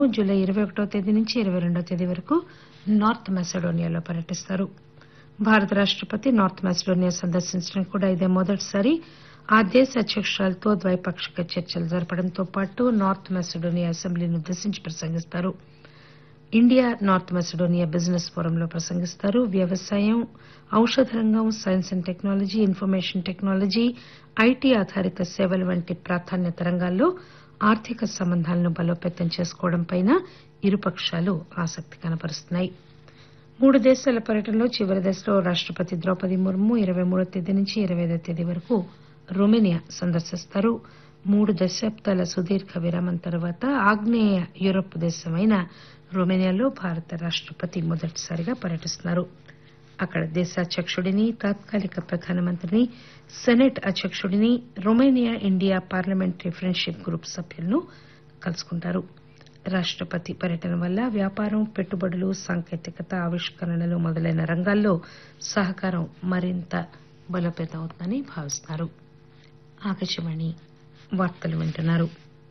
July ఇరవై ఒకటో తేదీ నుంచి ఇరవై రెండో తేదీ వరకు నార్త్ మెసడోనియాలో పర్యటిస్తారు భారత రాష్టపతి నార్త్ మెసడోనియా సందర్శించడం కూడా ఇదే మొదటిసారి ఆ దేశ అధ్యకురాలితో ద్వైపాక్షిక చర్చలు జరపడంతో పాటు నార్త్ మెసడోనియా అసెంబ్లీని ఉద్దేశించి ప్రసంగిస్తారు ఇండియా నార్త్ మెసడోనియా బిజినెస్ ఫోరంలో ప్రసంగిస్తారు వ్యవసాయం ఔషధ రంగం science and technology information technology IT ఆధారిత సేవలు వంటి ప్రాధాన్యత రంగాల్లో ఆర్థిక సంబంధాలను బలోపేతం చేసుకోవడంపై ఇరుపక్షాలు ఆసక్తి కనబరుస్తున్నాయి మూడు దేశాల పర్యటనలో చివరి దశలో రాష్టపతి ద్రౌపది ముర్ము ఇరవై మూడో తేదీ నుంచి ఇరవై ఐదో తేదీ వరకు రొమేనియా సందర్శిస్తారు మూడు దశాబ్దాల సుదీర్ఘ విరామం తర్వాత ఆగ్నేయ యూరప్ దేశమైన రొమేనియాలో భారత రాష్టపతి మొదటిసారిగా పర్యటిస్తున్నారు అక్కడ దేశాధ్యకుడిని తాత్కాలిక ప్రధానమంత్రిని సెనెట్ అధ్యకుడిని Romania India parliamentary friendship group సభ్యులను కలుసుకుంటారు రాష్టపతి పర్యటన వల్ల వ్యాపారం పెట్టుబడులు సాంకేతికత ఆవిష్కరణలు మొదలైన రంగాల్లో సహకారం మరింత బలోపేతం అవుతుందని భావిస్తున్నారు ఆకాశవాణి వార్తలు వింటున్నారు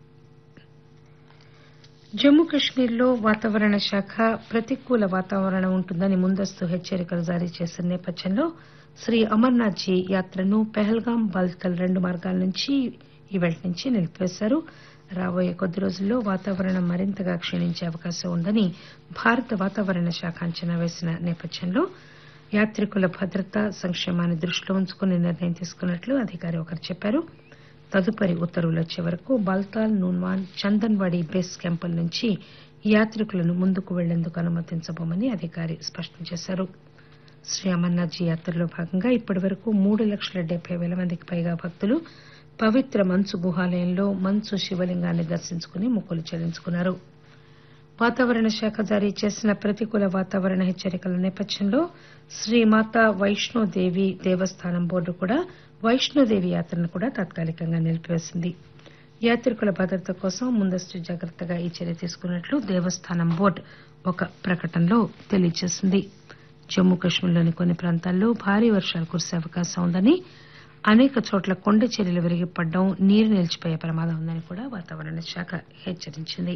జమ్మూ కశ్మీర్లో వాతావరణ శాఖ ప్రతికూల వాతావరణం ఉంటుందని ముందస్తు హెచ్చరికలు జారీ చేసిన నేపథ్యంలో శ్రీ అమర్నాథ్ జీ యాత్రను పెహల్గాం బాల్తల్ రెండు మార్గాల నుంచి ఇవాళ్టి నుంచి నిలిపివేశారు రాబోయే కొద్ది రోజుల్లో వాతావరణం మరింతగా క్షీణించే అవకాశం ఉందని భారత వాతావరణ శాఖ అంచనా వేసిన నేపథ్యంలో యాత్రికుల భద్రత సంక్షేమాన్ని దృష్టిలో ఉంచుకుని నిర్ణయం తీసుకున్నట్లు అధికారి ఒకరు చెప్పారు తదుపరి ఉత్తర్వులు వచ్చే వరకు బాల్తాల్ నూన్వాన్ చందన్వాడి బేస్ క్యాంపుల నుంచి యాత్రికులను ముందుకు వెళ్లేందుకు అనుమతించబోమని అధికారి స్పష్టం చేశారు శ్రీ అమర్నాథ్ జీ యాత్రలో భాగంగా ఇప్పటి వరకు మూడు లక్షల డెబ్బై పేల మందికి పైగా భక్తులు పవిత్ర మంచు గుహాలయంలో మంచు శివలింగాన్ని దర్శించుకుని మొక్కులు చెల్లించుకున్నారు వాతావరణ శాఖ జారీ చేసిన ప్రతికూల వాతావరణ హెచ్చరికల నేపథ్యంలో శ్రీమాతా వైష్ణోదేవి దేవస్థానం బోర్డు కూడా వైష్ణోదేవి యాత్రను కూడా తాత్కాలికంగా నిలిపివేసింది యాత్రికుల భద్రత కోసం ముందస్తు జాగ్రత్తగా ఈ చర్య తీసుకున్నట్లు దేవస్థానం బోర్డు ఒక ప్రకటనలో తెలియజేసింది జమ్మూ కశ్మీర్లోని కొన్ని ప్రాంతాల్లో భారీ వర్షాలు కురిసే అవకాశం ఉందని అనేక చోట్ల కొండ చర్యలు విరిగిపడడం నీరు నిలిచిపోయే ప్రమాదం ఉందని కూడా వాతావరణ శాఖ హెచ్చరించింది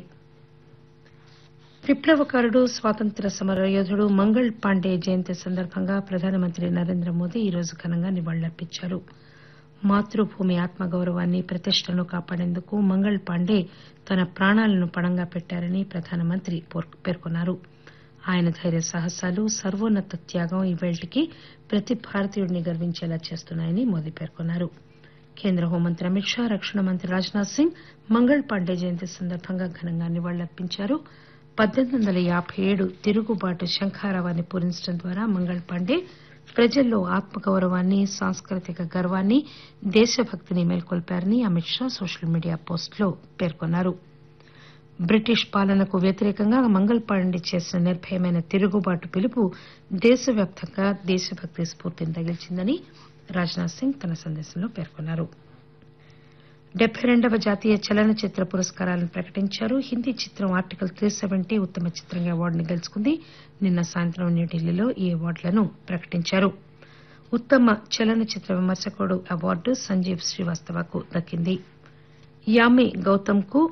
విప్లవకారుడు స్వాతంత్ర్య సమర యోధుడు మంగళ్ పాండే జయంతి సందర్భంగా ప్రధానమంత్రి నరేంద్ర మోదీ ఈరోజు ఘనంగా నివాళులర్పించారు మాతృభూమి ఆత్మగౌరవాన్ని ప్రతిష్టను కాపాడేందుకు మంగళ్ పాండే తన ప్రాణాలను పణంగా పెట్టారని ప్రధానమంత్రి పేర్కొన్నారు ఆయన ధైర్య సాహసాలు సర్వోన్నత త్యాగం ఈవేళ్టికి ప్రతి భారతీయుడిని గర్వించేలా చేస్తున్నాయని మోదీ పేర్కొన్నారు కేంద్ర హోంమంత్రి అమిత్ షా రక్షణ మంత్రి రాజ్నాథ్ సింగ్ మంగళ్ పాండే జయంతి సందర్భంగా ఘనంగా నివాళులర్పించారు పద్దెనిమిది వందల యాబై ఏడు తిరుగుబాటు శంఖారావాన్ని పూరించడం ద్వారా మంగళ్ పాండే ప్రజల్లో ఆత్మగౌరవాన్ని సాంస్కృతిక గర్వాన్ని దేశభక్తిని మేల్కొల్పారని అమిత్ షా సోషల్ మీడియా పోస్టులో పేర్కొన్నారు బ్రిటిష్ పాలనకు వ్యతిరేకంగా మంగళ్ పాండే చేసిన నిర్భయమైన తిరుగుబాటు పిలుపు దేశవ్యాప్తంగా దేశభక్తి స్ఫూర్తిని తగిల్చిందని రాజ్నాథ్ సింగ్ తన సందేశంలో పేర్కొన్నారు డెబ్బై రెండవ జాతీయ చలనచిత్ర పురస్కారాలను ప్రకటించారు హిందీ చిత్రం ఆర్టికల్ త్రీ సెవెంటీ ఉత్తమ చిత్రంగా అవార్డును గెలుచుకుంది నిన్న సాయంత్రం న్యూఢిల్లీలో ఈ అవార్డులను ప్రకటించారు ఉత్తమ చలనచిత్ర విమర్శకుడు అవార్డు సంజీవ్ శ్రీవాస్తవకు దక్కింది యామి గౌతమ్ కు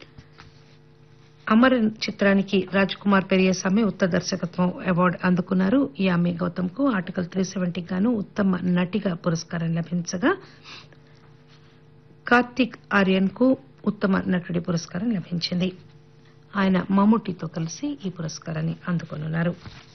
అమర్ చిత్రానికి రాజ్ కుమార్ పెరియసామి ఉత్తమ దర్శకత్వం అవార్డు అందుకున్నారు యామి గౌతమ్ కు ఆర్టికల్ త్రీ సెవెంటీకి గాను ఉత్తమ నటిగా పురస్కారం లభించగా కార్తీక్ ఆర్యన్ కు ఉత్తమ నటుడి పురస్కారం లభించింది ఆయన మమ్ముటితో కలిసి ఈ పురస్కారాన్ని అందుకోనున్నారు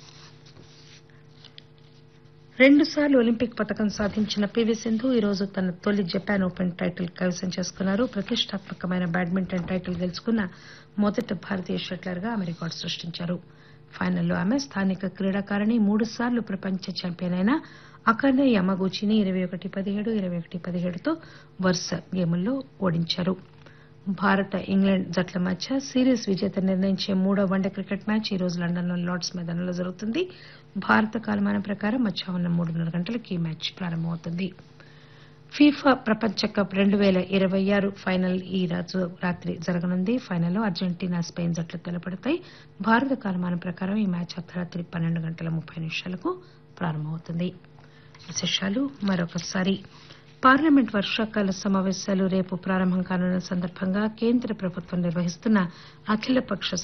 రెండుసార్లు ఒలింపిక్ పతకం సాధించిన పీవీ సింధు ఈరోజు తన తొలి జపాన్ ఓపెన్ టైటిల్ కైవసం చేసుకున్నారు ప్రతిష్టాత్మకమైన బ్యాడ్మింటన్ టైటిల్ గెలుచుకున్న మొదటి భారతీయ షట్లర్ గా ఆమె రికార్డు సృష్టించారు ఫైనల్లో ఆమె స్థానిక క్రీడాకారిణి మూడుసార్లు ప్రపంచ ఛాంపియన్ అయిన అకానే యమగూచిని ఇరవై ఒకటి పదిహేడు ఇరవై ఒకటి పదిహేడుతో వరుస గేముల్లో ఓడించారు భారత ఇంగ్లాండ్ జట్ల మధ్య సిరీస్ విజేత నిర్ణయించే మూడో వన్డే క్రికెట్ మ్యాచ్ ఈ రోజు లండన్లోని లార్డ్స్ మైదానంలో జరుగుతుంది భారత కాలమానం ప్రకారం మధ్యాహ్నం మూడున్నర గంటలకు ఈ మ్యాచ్ ప్రారంభమవుతుంది ఫీఫా ప్రపంచ కప్ రెండు పేల ఇరవై ఆరు ఫైనల్ ఈ రోజు రాత్రి జరగనుంది ఫైనల్లో అర్జెంటీనా స్పెయిన్ జట్లు తలపడతాయి భారత కాలమానం ప్రకారం ఈ మ్యాచ్ అర్ధరాత్రి పన్నెండు గంటల ముప్పై నిమిషాలకు ప్రారంభమవుతుంది విశేషాలు మరొకసారి పార్లమెంట్ వర్షాకాల సమాపేశాలు రేపు ప్రారంభం కానున్న సందర్భంగా కేంద్ర ప్రభుత్వం నిర్వహిస్తున్న అఖిలపక్ష